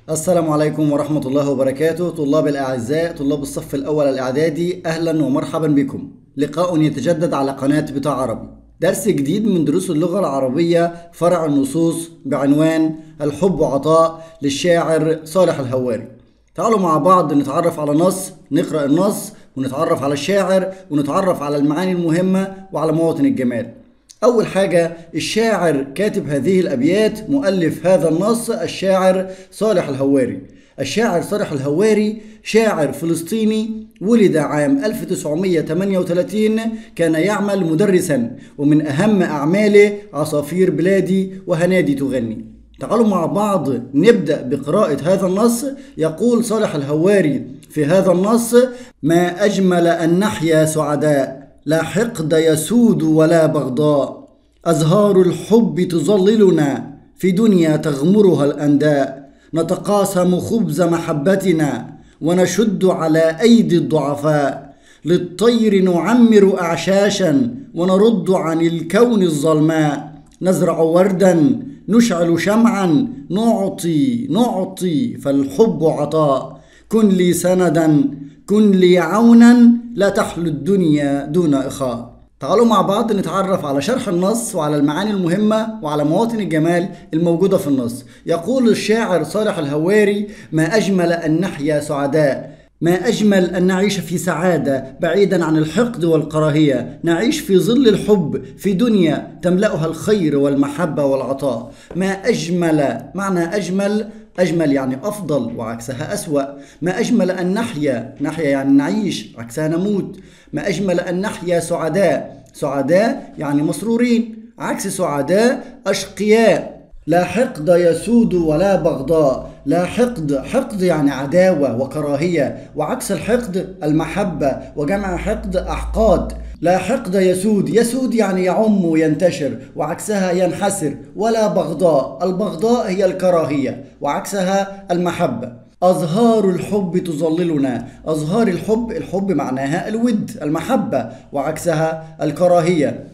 السلام عليكم ورحمة الله وبركاته طلاب الأعزاء طلاب الصف الأول الإعدادي أهلا ومرحبا بكم لقاء يتجدد على قناة بتاع عربي درس جديد من دروس اللغة العربية فرع النصوص بعنوان الحب وعطاء للشاعر صالح الهواري تعالوا مع بعض نتعرف على نص نقرأ النص ونتعرف على الشاعر ونتعرف على المعاني المهمة وعلى مواطن الجمال أول حاجة الشاعر كاتب هذه الأبيات مؤلف هذا النص الشاعر صالح الهواري الشاعر صالح الهواري شاعر فلسطيني ولد عام 1938 كان يعمل مدرسا ومن أهم أعماله عصافير بلادي وهنادي تغني تعالوا مع بعض نبدأ بقراءة هذا النص يقول صالح الهواري في هذا النص ما أجمل أن نحيا سعداء لا حقد يسود ولا بغضاء أزهار الحب تظللنا في دنيا تغمرها الأنداء نتقاسم خبز محبتنا ونشد على أيدي الضعفاء للطير نعمر أعشاشا ونرد عن الكون الظلماء نزرع وردا نشعل شمعا نعطي نعطي فالحب عطاء كن لي سندا كن لي عونا لا تحلو الدنيا دون إخاء تعالوا مع بعض نتعرف على شرح النص وعلى المعاني المهمة وعلى مواطن الجمال الموجودة في النص يقول الشاعر صالح الهواري ما أجمل أن نحيا سعداء ما أجمل أن نعيش في سعادة بعيدا عن الحقد والكراهية نعيش في ظل الحب في دنيا تملأها الخير والمحبة والعطاء ما أجمل معنى أجمل أجمل يعني أفضل وعكسها أسوأ ما أجمل أن نحيا نحيا يعني نعيش عكسها نموت ما أجمل أن نحيا سعداء سعداء يعني مسرورين عكس سعداء أشقياء لا حقد يسود ولا بغضاء لا حقد حقد يعني عداوة وكراهية وعكس الحقد المحبة وجمع حقد أحقاد لا حقد يسود يسود يعني يعم وينتشر وعكسها ينحسر ولا بغضاء البغضاء هي الكراهية وعكسها المحبة أزهار الحب تظللنا أزهار الحب الحب معناها الود المحبة وعكسها الكراهية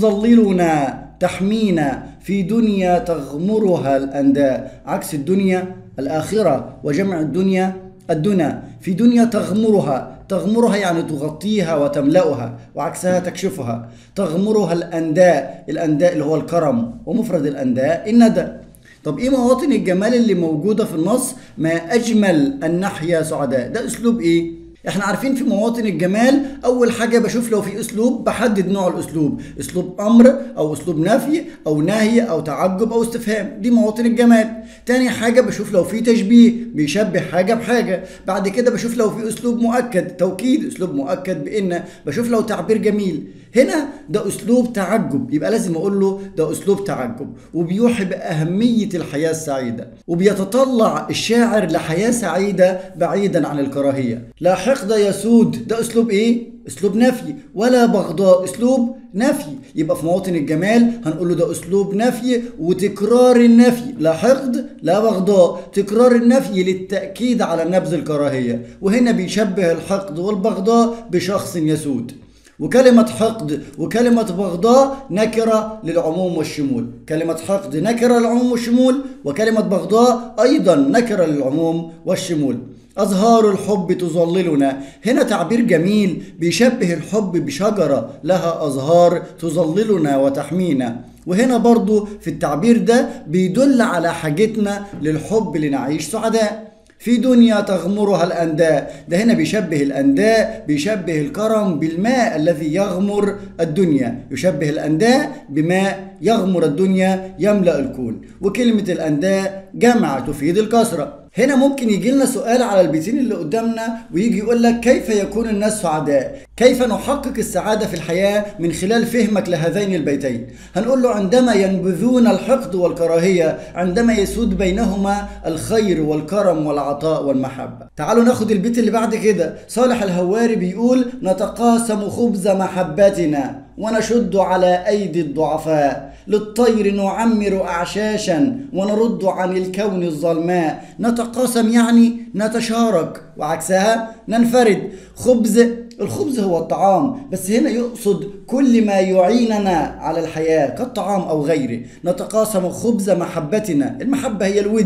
تظللنا تحمينا في دنيا تغمرها الأنداء عكس الدنيا الآخرة وجمع الدنيا الدنا في دنيا تغمرها تغمرها يعني تغطيها وتملأها وعكسها تكشفها تغمرها الأنداء الأنداء اللي هو الكرم ومفرد الأنداء الندى طب ايه مواطن الجمال اللي موجودة في النص ما أجمل أن نحيا سعداء ده أسلوب ايه احنا عارفين في مواطن الجمال اول حاجة بشوف لو في اسلوب بحدد نوع الاسلوب اسلوب امر او اسلوب نفي او نهي او تعجب او استفهام دي مواطن الجمال تاني حاجة بشوف لو في تشبيه بيشبه حاجة بحاجة بعد كده بشوف لو في اسلوب مؤكد توكيد اسلوب مؤكد بان بشوف لو تعبير جميل هنا ده اسلوب تعجب يبقى لازم اقول له ده اسلوب تعجب وبيوحي باهميه الحياه السعيده وبيتطلع الشاعر لحياه سعيده بعيدا عن الكراهيه لا حقد يسود ده اسلوب ايه اسلوب نفي ولا بغضاء اسلوب نفي يبقى في مواطن الجمال هنقول له ده اسلوب نفي وتكرار النفي لا حقد لا بغضاء تكرار النفي للتاكيد على نبذ الكراهيه وهنا بيشبه الحقد والبغضاء بشخص يسود وكلمة حقد وكلمة بغضاء نكرة للعموم والشمول كلمة حقد نكرة للعموم والشمول وكلمة بغضاء أيضا نكرة للعموم والشمول أزهار الحب تظللنا هنا تعبير جميل بيشبه الحب بشجرة لها أزهار تظللنا وتحمينا وهنا برضو في التعبير ده بيدل على حاجتنا للحب لنعيش سعداء في دنيا تغمرها الأنداء ده هنا بيشبه الأنداء بيشبه الكرم بالماء الذي يغمر الدنيا يشبه الأنداء بماء يغمر الدنيا يملأ الكون وكلمة الأنداء جمع تفيد الكثرة هنا ممكن يجي لنا سؤال على البيتين اللي قدامنا ويجي يقول لك كيف يكون الناس سعداء كيف نحقق السعادة في الحياة من خلال فهمك لهذين البيتين هنقول له عندما ينبذون الحقد والكراهية عندما يسود بينهما الخير والكرم والعطاء والمحبة تعالوا ناخد البيت اللي بعد كده صالح الهواري بيقول نتقاسم خبز محبتنا ونشد على أيدي الضعفاء للطير نعمر أعشاشا ونرد عن الكون الظلماء نتقاسم يعني نتشارك وعكسها ننفرد خبز الخبز هو الطعام بس هنا يقصد كل ما يعيننا على الحياة كالطعام أو غيره نتقاسم خبز محبتنا المحبة هي الود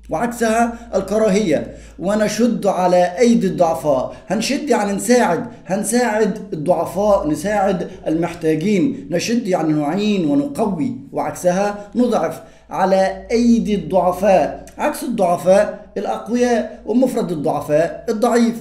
وعكسها الكراهية ونشد على أيدي الضعفاء هنشد يعني نساعد هنساعد الضعفاء نساعد المحتاجين نشد يعني نعين ونقوي وعكسها نضعف على أيدي الضعفاء عكس الضعفاء الأقوياء ومفرد الضعفاء الضعيف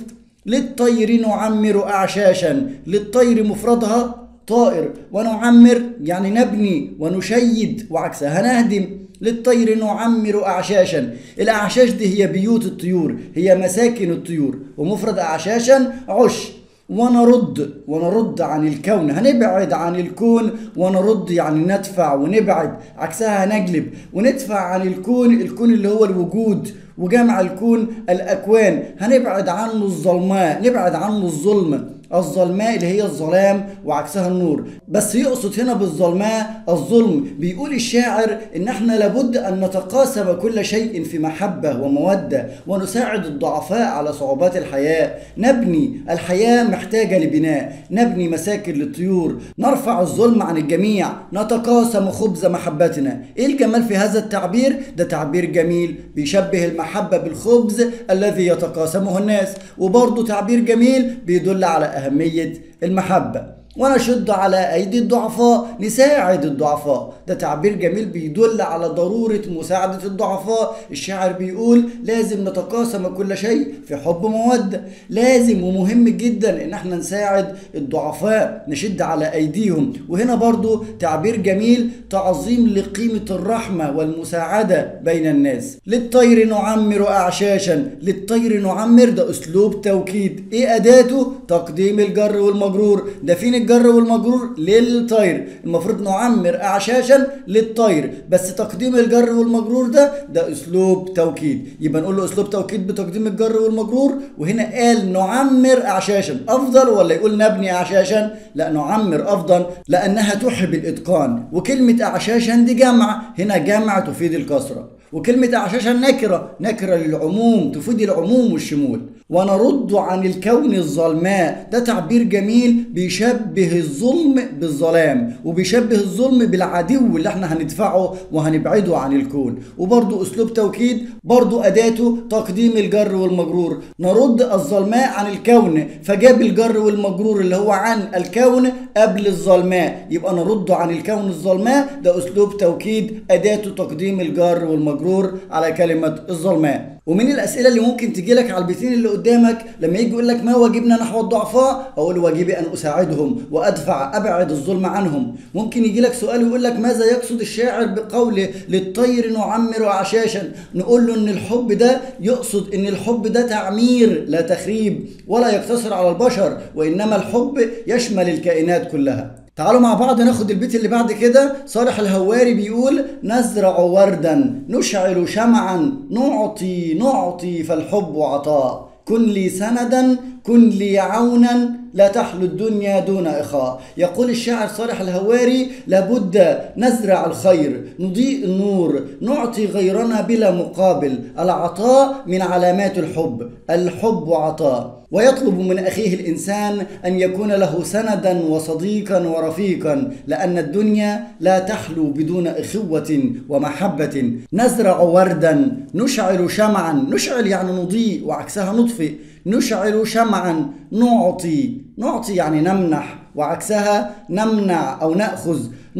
للطير نعمر أعشاشا للطير مفردها طائر ونعمر يعني نبني ونشيد وعكسها نهدم للطير نعمر أعشاشا الأعشاش دي هي بيوت الطيور هي مساكن الطيور ومفرد أعشاشا عش ونرد ونرد عن الكون هنبعد عن الكون ونرد يعني ندفع ونبعد عكسها هنجلب وندفع عن الكون الكون اللي هو الوجود وجمع الكون الأكوان هنبعد عنه الظلماء نبعد عنه الظلم الظلماء اللي هي الظلام وعكسها النور بس يقصد هنا بالظلماء الظلم بيقول الشاعر ان احنا لابد ان نتقاسم كل شيء في محبة ومودة ونساعد الضعفاء على صعوبات الحياة نبني الحياة محتاجة لبناء نبني مساكن للطيور نرفع الظلم عن الجميع نتقاسم خبز محبتنا ايه الجمال في هذا التعبير ده تعبير جميل بيشبه المحبة بالخبز الذي يتقاسمه الناس وبرضه تعبير جميل بيدل على أهمية المحبة ونشد على أيدي الضعفاء نساعد الضعفاء ده تعبير جميل بيدل على ضرورة مساعدة الضعفاء الشاعر بيقول لازم نتقاسم كل شيء في حب مودة لازم ومهم جدا ان احنا نساعد الضعفاء نشد على ايديهم وهنا برضو تعبير جميل تعظيم لقيمة الرحمة والمساعدة بين الناس للطير نعمر اعشاشا للطير نعمر ده اسلوب توكيد ايه اداته تقديم الجر والمجرور ده فين الجر والمجرور للطير المفروض نعمر اعشاشا للطير بس تقديم الجر والمجرور ده ده اسلوب توكيد يبقى نقول له اسلوب توكيد بتقديم الجر والمجرور وهنا قال نعمر اعشاشا افضل ولا يقول نبني اعشاشا لا نعمر افضل لانها تحب الاتقان وكلمه اعشاشا دي جمع هنا جمع تفيد الكسره وكلمة أعشاشا نكرة نكرة للعموم تفيد العموم والشمول ونرد عن الكون الظلماء ده تعبير جميل بيشبه الظلم بالظلام وبيشبه الظلم بالعدو اللي احنا هندفعه وهنبعده عن الكون وبرضو أسلوب توكيد برضو أداته تقديم الجر والمجرور نرد الظلماء عن الكون فجاب الجر والمجرور اللي هو عن الكون قبل الظلماء يبقى نرد عن الكون الظلماء ده أسلوب توكيد أداته تقديم الجر والمجرور المجرور على كلمة الظلماء ومن الأسئلة اللي ممكن تجي لك على البيتين اللي قدامك لما يجي يقول لك ما واجبنا نحو الضعفاء أقول واجبي أن أساعدهم وأدفع أبعد الظلم عنهم ممكن يجي لك سؤال ويقول لك ماذا يقصد الشاعر بقوله للطير نعمر عشاشا نقول له أن الحب ده يقصد أن الحب ده تعمير لا تخريب ولا يقتصر على البشر وإنما الحب يشمل الكائنات كلها تعالوا مع بعض ناخد البيت اللي بعد كده صالح الهواري بيقول نزرع وردا نشعل شمعا نعطي نعطي فالحب عطاء كن لي سندا كن لي عونا لا تحلو الدنيا دون إخاء يقول الشاعر صالح الهواري لابد نزرع الخير نضيء النور نعطي غيرنا بلا مقابل العطاء من علامات الحب الحب عطاء ويطلب من أخيه الإنسان أن يكون له سندا وصديقا ورفيقا لأن الدنيا لا تحلو بدون إخوة ومحبة نزرع وردا نشعل شمعا نشعل يعني نضيء وعكسها نطفئ نشعل شمعا نعطي نعطي يعني نمنح وعكسها نمنع أو نأخذ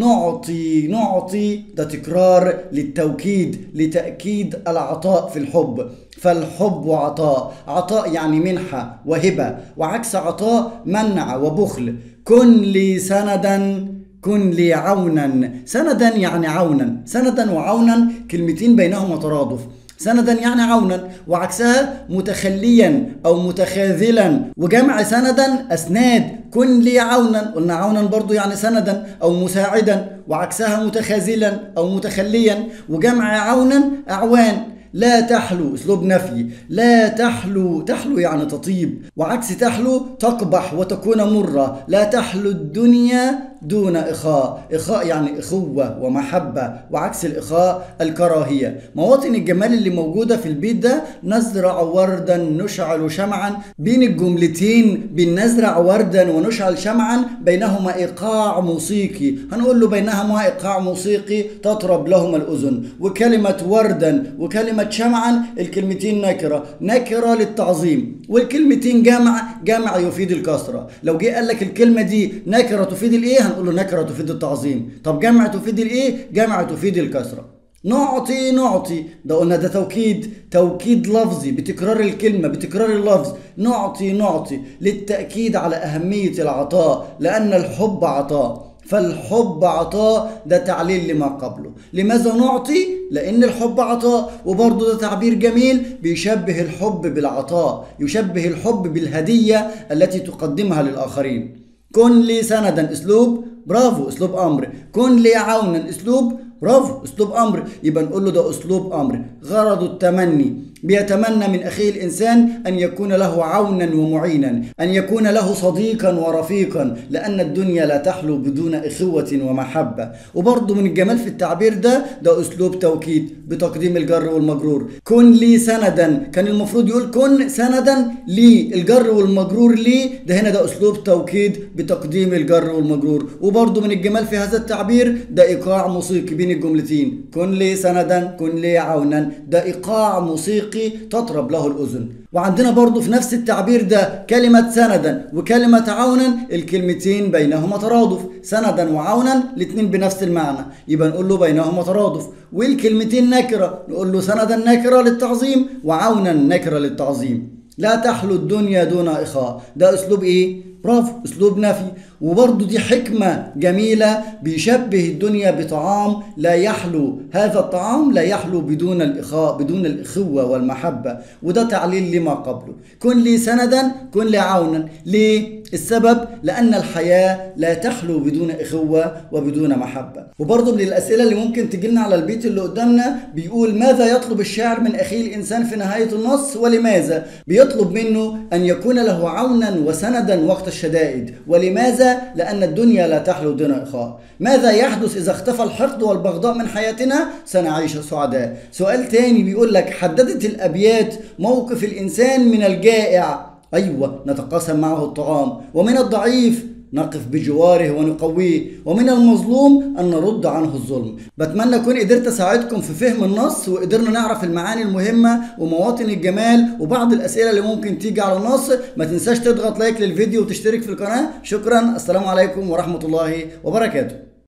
نعطي نعطي ده تكرار للتوكيد لتأكيد العطاء في الحب فالحب عطاء عطاء يعني منحة وهبة وعكس عطاء منع وبخل كن لي سندا كن لي عونا سندا يعني عونا سندا وعونا كلمتين بينهما ترادف سندا يعني عونا وعكسها متخليا او متخاذلا وجمع سندا اسناد كن لي عونا قلنا عونا برضو يعني سندا او مساعدا وعكسها متخاذلا او متخليا وجمع عونا اعوان لا تحلو اسلوب نفي لا تحلو تحلو يعني تطيب وعكس تحلو تقبح وتكون مرة لا تحلو الدنيا دون إخاء إخاء يعني إخوة ومحبة وعكس الإخاء الكراهية مواطن الجمال اللي موجودة في البيت ده نزرع وردا نشعل شمعا بين الجملتين بين نزرع وردا ونشعل شمعا بينهما إيقاع موسيقي هنقول له بينهما إيقاع موسيقي تطرب لهما الأذن وكلمة وردا وكلمة كلمة شمعا الكلمتين نكرة نكرة للتعظيم والكلمتين جمع جمع يفيد الكسرة لو جه قال لك الكلمة دي نكرة تفيد الايه هنقول له نكرة تفيد التعظيم طب جمع تفيد الايه جمع تفيد الكسرة نعطي نعطي ده قلنا ده توكيد توكيد لفظي بتكرار الكلمة بتكرار اللفظ نعطي نعطي للتأكيد على أهمية العطاء لأن الحب عطاء فالحب عطاء ده تعليل لما قبله لماذا نعطي لأن الحب عطاء وبرضه ده تعبير جميل بيشبه الحب بالعطاء يشبه الحب بالهدية التي تقدمها للآخرين كن لي سندا اسلوب برافو اسلوب امر كن لي عونا اسلوب برافو اسلوب امر يبقى نقول له ده اسلوب امر غرض التمني بيتمنى من اخيه الانسان ان يكون له عونا ومعينا ان يكون له صديقا ورفيقا لان الدنيا لا تحلو بدون اخوه ومحبه وبرضه من الجمال في التعبير ده ده اسلوب توكيد بتقديم الجر والمجرور كن لي سندا كان المفروض يقول كن سندا لي الجر والمجرور لي ده هنا ده اسلوب توكيد بتقديم الجر والمجرور وبرضه من الجمال في هذا التعبير ده ايقاع موسيقي بين الجملتين كن لي سندا كن لي عونا ده ايقاع موسيقي تطرب له الأذن وعندنا برضو في نفس التعبير ده كلمة سندا وكلمة عونا الكلمتين بينهما ترادف سندا وعونا الاتنين بنفس المعنى يبقى نقول له بينهما ترادف والكلمتين نكرة نقول له سندا نكرة للتعظيم وعونا نكرة للتعظيم لا تحلو الدنيا دون إخاء ده أسلوب إيه؟ برافو أسلوب نفي وبرضه دي حكمة جميلة بيشبه الدنيا بطعام لا يحلو هذا الطعام لا يحلو بدون الإخاء بدون الإخوة والمحبة وده تعليل لما قبله كن لي سندا كن لي عونا ليه؟ السبب لأن الحياة لا تحلو بدون إخوة وبدون محبة وبرضه من الأسئلة اللي ممكن تجيلنا على البيت اللي قدامنا بيقول ماذا يطلب الشاعر من أخيه الإنسان في نهاية النص ولماذا؟ بيطلب منه أن يكون له عونا وسندا وقت الشدائد ولماذا؟ لأن الدنيا لا تحلو دون إخاء ماذا يحدث إذا اختفى الحقد والبغضاء من حياتنا؟ سنعيش سعداء سؤال تاني بيقول لك حددت الأبيات موقف الإنسان من الجائع أيوة نتقاسم معه الطعام ومن الضعيف نقف بجواره ونقويه ومن المظلوم أن نرد عنه الظلم بتمنى أكون قدرت أساعدكم في فهم النص وقدرنا نعرف المعاني المهمة ومواطن الجمال وبعض الأسئلة اللي ممكن تيجي على النص ما تنساش تضغط لايك للفيديو وتشترك في القناة شكرا السلام عليكم ورحمة الله وبركاته